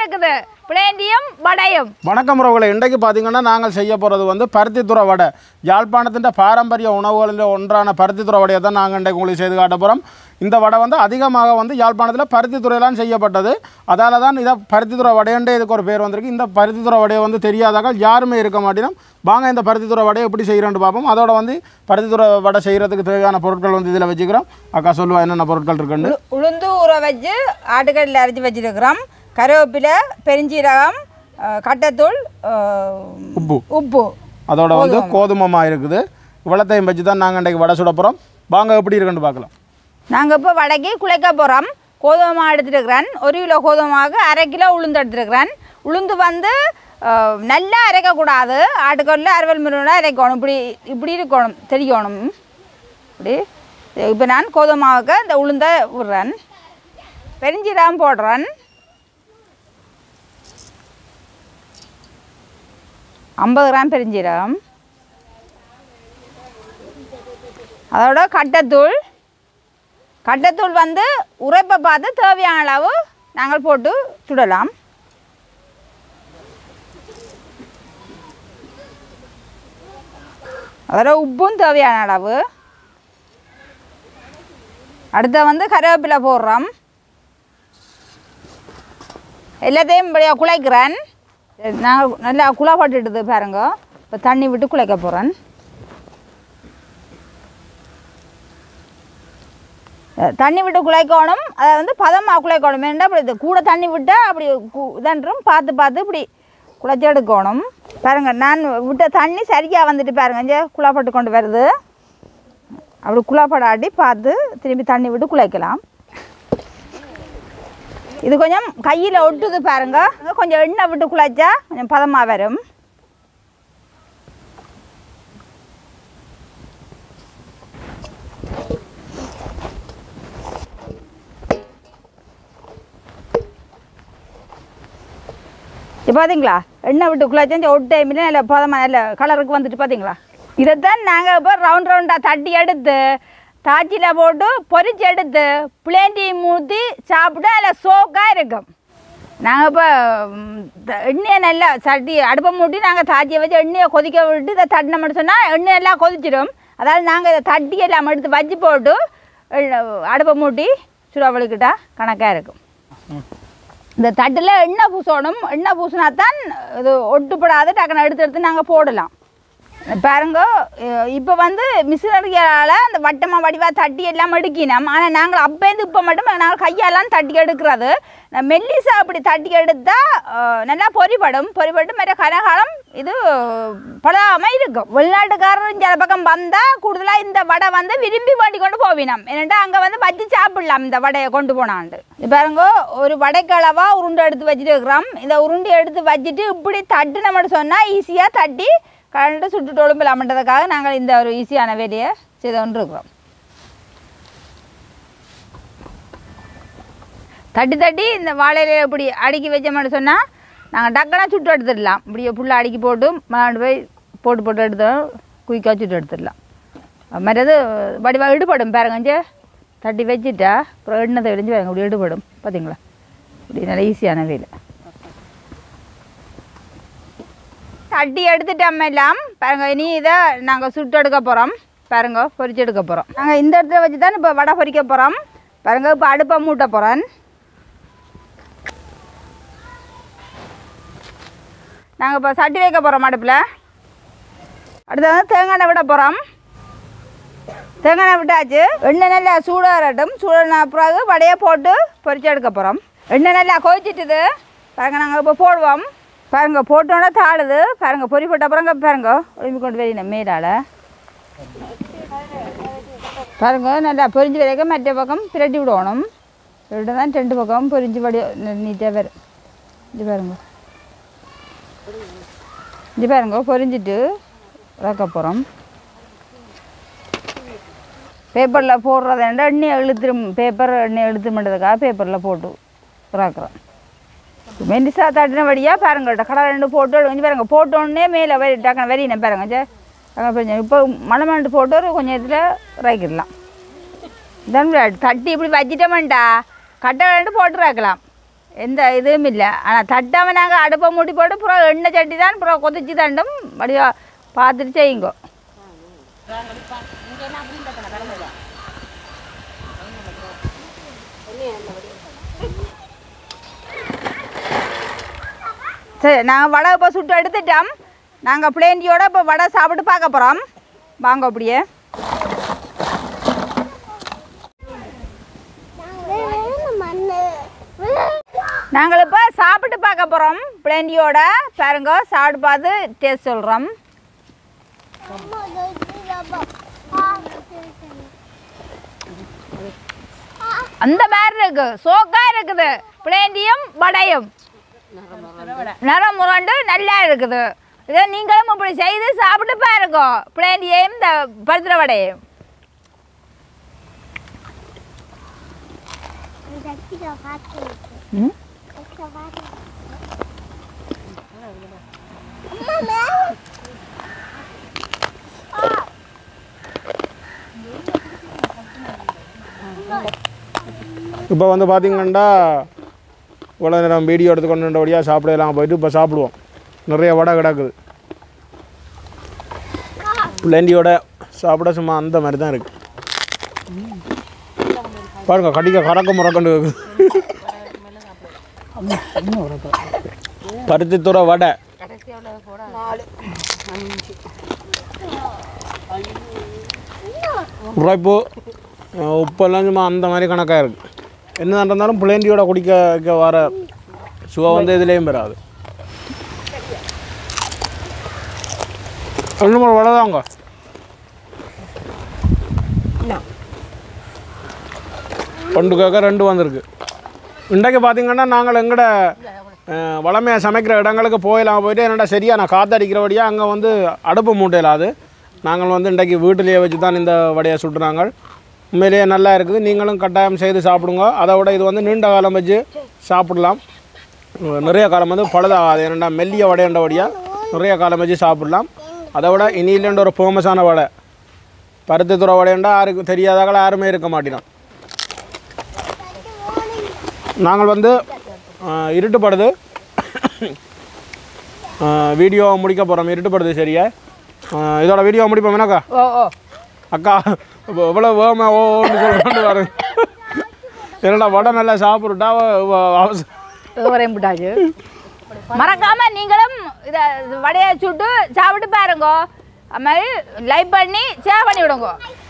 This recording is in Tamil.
இருக்குது பிளேண்டியும் வடையும் வணக்கம் உறவுகளை இன்றைக்கு பார்த்தீங்கன்னா நாங்கள் செய்ய போகிறது வந்து பருத்தித்துறை வடை யாழ்ப்பாணத்தின் பாரம்பரிய உணவுகளில் ஒன்றான பருத்தித்துறை வடையை தான் நாங்கள் இன்றைக்கு உங்களுக்கு செய்து காட்ட போகிறோம் இந்த வடை வந்து அதிகமாக வந்து யாழ்ப்பாணத்தில் பருத்தித்துறையிலாம் செய்யப்பட்டது அதால தான் இதை பருத்தித்துறை வடையண்டே இதுக்கு ஒரு பேர் வந்திருக்கு இந்த பருத்தித்துறை வடையை வந்து தெரியாதாக்கள் யாருமே இருக்க மாட்டேனும் வாங்க இந்த பருத்தித்துறை வடையை எப்படி செய்கிறோன்னு பார்ப்போம் அதோட வந்து பருத்தித்துறை வடை செய்கிறதுக்கு தேவையான பொருட்கள் வந்து இதில் வச்சுக்கிறோம் அக்கா சொல்லுவா என்னென்ன பொருட்கள் இருக்குன்னு உளு- உளுந்து ஊற வச்சு ஆட்டுக்கல்லில் அரைச்சி வச்சிருக்கிறோம் கருவேப்பிலை பெருஞ்சீரகம் அஹ், கட்டத்தூள் அஹ், உப்பு உப்பு அதோட வந்து கோதுமமா இருக்குது இவ்வளத்தையும் வச்சு தான் நாங்கள் இன்றைக்கு வடை சுட போகிறோம் வாங்க எப்படி இருக்குன்னு பார்க்கலாம் நாங்கள் இப்போ வடைக்கு குழைக்க போகிறோம் கோதுமை மாவு எடுத்துருக்கிறேன் ஒரு கிலோ கோதுமாவுக்கு அரை கிலோ உளுந்து எடுத்துருக்கிறேன் உளுந்து வந்து அஹ், நல்லா அரைக்கக்கூடாது ஆட்டுக்கல்லில் அறுவல் மிருகம் அரைக்கணும் இப்படி இப்படி இருக்கணும் தெரியணும் இப்படி இப்போ நான் கோதுமை மாவுக்கு இந்த உளுந்தை விடுறேன் பெருஞ்சீரகம் போடுறேன் ஐம்பது கிராம் பெருஞ்சீரகம் அதோட கட்டத்தூள் கட்டத்தூள் வந்து உரைப்பை பார்த்து தேவையான அளவு நாங்கள் போட்டு சுடலாம் அதோட உப்பும் தேவையான அளவு அடுத்து வந்து கருவேப்பிலை போடுறோம் எல்லாத்தையும் இப்படியா குழைக்கிறேன் நான் நல்லா குழா போட்டுடுது பாருங்க இப்போ தண்ணி விட்டு குழைக்க போகிறேன் அஹ் தண்ணி விட்டு குழைக்கணும் அதை வந்து பதமாக குழைக்கணும் ஏன்னா அப்படி இது கூட தண்ணி விட்டால் அப்படி கு- இதன்றும் பார்த்து பார்த்து இப்படி குழைச்சி எடுக்கணும் பாருங்க நான் விட்ட தண்ணி சரியாக வந்துட்டு பாருங்க இங்கே குழாப்பட்டு கொண்டு வருது அப்படி குழாப்படாட்டி பார்த்து திரும்பி தண்ணி விட்டு குழைக்கலாம் இது கொஞ்சம் கையில் ஒட்டுது பாருங்க கொஞ்சம் எண்ணெய் விட்டு குழைச்சா கொஞ்சம் பதமாக வரும் இப்போ பார்த்தீங்களா எண்ணெய் விட்டு குழாச்சா ஒட்டு டைமில் நல்ல பதமாக நல்ல கலருக்கு வந்துட்டு பார்த்தீங்களா இதைத்தான் நாங்கள் இப்போ ரவுண்ட் ரவுண்டாக தட்டி எடுத்து தாச்சியில் போட்டு பொரிச்சு எடுத்து பிளேண்டி ஊற்றி சாப்பிட்டு அதில் சோக்காக இருக்கும் நாங்கள் இப்போ எண்ணெயை நல்லா சட்டி அடுப்பை மூட்டி நாங்கள் தாச்சியை வச்சு எண்ணெயை கொதிக்க விட்டு இதை தட்டினோம்னு சொன்னால் எண்ணெய் எல்லாம் கொதிச்சிடும் அதாவது நாங்கள் இதை தட்டி எல்லாம் எடுத்து வச்சு போட்டு எண்ணெய் அடுப்பை மூட்டி சுடாவளிக்கிட்டா கணக்காக இருக்கும் இந்த தட்டில் எண்ணெய் பூசணும் எண்ணெய் பூசினா தான் இது ஒட்டுப்படாது டக்குன்னு எடுத்து எடுத்து நாங்கள் போடலாம் பாருங்க இப்போ வந்து மிஷினரியால் அந்த வட்டமாக வடிவாக தட்டி எல்லாம் எடுக்கினோம் ஆனால் நாங்கள் அப்பேந்து இப்போ மட்டும் நாங்கள் கையாலாம் தட்டி எடுக்கிறது மெல்லிசா அப்படி தட்டி எடுத்தால் நல்லா பொறிபடும் பொறிபட்டு மற்ற கனகாலம் இது பழகாமல் இருக்கும் வெளிநாட்டுக்காரர் சில பக்கம் வந்தால் கூடுதலாக இந்த வடை வந்து விரும்பி வேண்டி கொண்டு போவினோம் ஏன்னாட்டா அங்கே வந்து வச்சு சாப்பிடலாம் இந்த வடையை கொண்டு போனாண்டு இப்போ பாருங்க ஒரு வடைக்களவா உருண்டை எடுத்து வச்சுட்டு இருக்கிறோம் இந்த உருண்டை எடுத்து வச்சுட்டு இப்படி தட்டுன மட்டும் சொன்னால் ஈஸியாக தட்டி கரண்ட்டு சுட்டு ஒழும்பலாமன்றதுக்காக நாங்கள் இந்த ஒரு ஈஸியான வேலையை செய்து கொண்டு இருக்கிறோம் தட்டி தட்டி இந்த வாழையில இப்படி அடுக்கி வச்சோம்னு சொன்னால் நாங்கள் டக்குனா சுட்டு எடுத்துடலாம் இப்படி ஃபுல்லாக அடுக்கி போட்டு மலாண்டு போய் போட்டு போட்டு எடுத்தோம் குயிக்காக சுட்டு எடுத்துடலாம் மற்றது வடிவா இடுபடும் பாருங்க இங்கே தட்டி வச்சுட்டா அப்புறம் எண்ணெய் விளைஞ்சு பாருங்க இப்படி இடுபடும் பார்த்தீங்களா இப்படி நல்லா ஈஸியான வேலை தட்டி எடுத்துட்டோம் எல்லாம் பாருங்க இனி இதை நாங்கள் சுட்டு எடுக்க போகிறோம் பாருங்க பொரிச்சு எடுக்க போகிறோம் நாங்கள் இந்த இடத்துல வச்சு தான் இப்போ வடை பொரிக்க போகிறோம் பாருங்க இப்போ அடுப்பை மூட்ட போகிறேன் நாங்கள் இப்போ சட்டி வைக்க போகிறோம் அடுப்பில் அடுத்து வந்து தேங்காய் எண்ணெய் விட போகிறோம் தேங்காய் எண்ணெய் விட்டாச்சு எண்ணெய் நல்லா சூடாகட்டும் சூடான பிறகு வடையை போட்டு பொரிச்சு எடுக்க போகிறோம் எண்ணெய் நல்லா கொதிச்சிட்டுது பாருங்க நாங்கள் இப்போ போடுவோம் பாருங்க போட்டோன்னே தாளுது பாருங்க பொரி போட்ட அப்புறங்க பாருங்க ஒளிம்பி கொண்டு வரணும் மேலால் பாருங்க நல்லா பொரிஞ்சு வரைக்கும் மற்ற பக்கம் பிரட்டி விடணும் பிரட்டி தான் ரெண்டு பக்கம் பொரிஞ்சு வடி நீட்டாக வரும் இது பாருங்க இது பாருங்க பொரிஞ்சிட்டு இறக்க போகிறோம் பேப்பரில் போடுறதுண்டா எண்ணெய் இழுத்துரும் பேப்பர் எண்ணெய் இழுத்துமென்றதுக்காக பேப்பரில் போட்டு இறக்குறோம் மெல்லிசா தட்டினபடியாக பாருங்கள்ட்ட கடை ரெண்டு போட்டு கொஞ்சம் பாருங்க போட்டோடனே மேலே வரி டக்குனு வெறினேன் பாருங்க சே கொஞ்சம் இப்போ மலை மண்டு போட்டு ஒரு கொஞ்சம் இதில் இறக்கிடலாம் இதான் தட்டி இப்படி வச்சிட்டோம்டா கட்டை ரெண்டு போட்டு இறக்கலாம் எந்த இதுவும் இல்லை ஆனால் தட்டாமல் நாங்கள் அடுப்பை மூடி போட்டு அப்புறம் எண்ணெய் சட்டி தான் அப்புறம் கொதிச்சு தண்டும் அப்படியா பார்த்துட்டு செய்யுங்க சரி நாங்கள் வடை இப்போ சுட்டு எடுத்துட்டோம் நாங்கள் பிளேண்டியோட இப்போ வடை சாப்பிட்டு பார்க்க போகிறோம் வாங்க அப்படியே நாங்கள் இப்போ சாப்பிட்டு பார்க்க போகிறோம் பிளேண்டியோட பாருங்க சாப்பிட்டு பார்த்து டேஸ்ட் சொல்கிறோம் அந்த மாதிரி இருக்கு சோக்கா இருக்குது பிளேண்டியும் வடையும் நிறம் முரண்டு நல்லா இருக்குது இதை நீங்களும் இப்படி செய்து சாப்பிட்டு பாருங்க பிளேண்டியையும் இந்த பருத்திர வடையும் ம் இப்போ வந்து பார்த்தீங்கன்னா இவ்வளோ நேரம் வீடியோ எடுத்து கொண்டு வந்தபடியாக சாப்பிடலாம் போயிட்டு இப்போ சாப்பிடுவோம் நிறைய வடை கிடக்குது பிளேண்டியோட சாப்பிட சும்மா அந்த மாதிரி தான் இருக்குது பாருங்க கடிக்க கறக்க முறக்கண்டு இருக்குது பருத்தித்துறை வடை உரைப்பு அஹ் உப்பெல்லாம் சும்மா அந்த மாதிரி கணக்காக இருக்குது என்ன இருந்தாலும் பிளேண்டியோட குடிக்க வைக்க வர சுவை வந்து இதுலேயும் பெறாது ரெண்டு மூணு வடை தாங்க ஒன்று கேட்க ரெண்டு வந்திருக்கு இன்றைக்கு பார்த்தீங்கன்னா நாங்கள் எங்கட அஹ், வளமையாக சமைக்கிற இடங்களுக்கு போயலாம் போயிட்டு என்னடா சரியா நான் காத்தடிக்கிறபடியாக அங்கே வந்து அடுப்பு மூட்டையிலாது நாங்கள் வந்து இன்றைக்கு வீட்டிலேயே வச்சு தான் இந்த வடையை சுட்டுறாங்க உண்மையிலேயே நல்லா இருக்குது நீங்களும் கட்டாயம் செய்து சாப்பிடுங்க அதை விட இது வந்து நீண்ட காலம் வச்சு சாப்பிடலாம் அஹ், நிறைய காலம் வந்து பழுதாகாது ஏன்னா மெல்லிய வடையண்டபடியாக நிறைய காலம் வச்சு சாப்பிடலாம் அதை விட இனியிலேண்ட ஒரு ஃபேமஸான வடை பருத்தி துறை வடையண்டா யாருக்கும் தெரியாதாக்கள் யாருமே இருக்க மாட்டினோம் நாங்கள் வந்து அஹ், இருட்டுப்படுது அஹ், வீடியோ முடிக்க போகிறோம் இருட்டுப்படுது சரியா அஹ், இதோட வீடியோ முடிப்போம் என்னக்கா ஓ ஓ அக்கா இப்போ எவ்வளோ வேகமா ஓ ஓன்னு சொல்லிட்டு பாருங்க என்னடா வடை நல்லா சாப்பிட்டுட்டா அவசரம் வரையும் விட்டாச்சு மறக்காம நீங்களும் இதை வடையை சுட்டு சாப்பிட்டு பாருங்க அது மாதிரி லைக் பண்ணி ஷேர் பண்ணி விடுங்க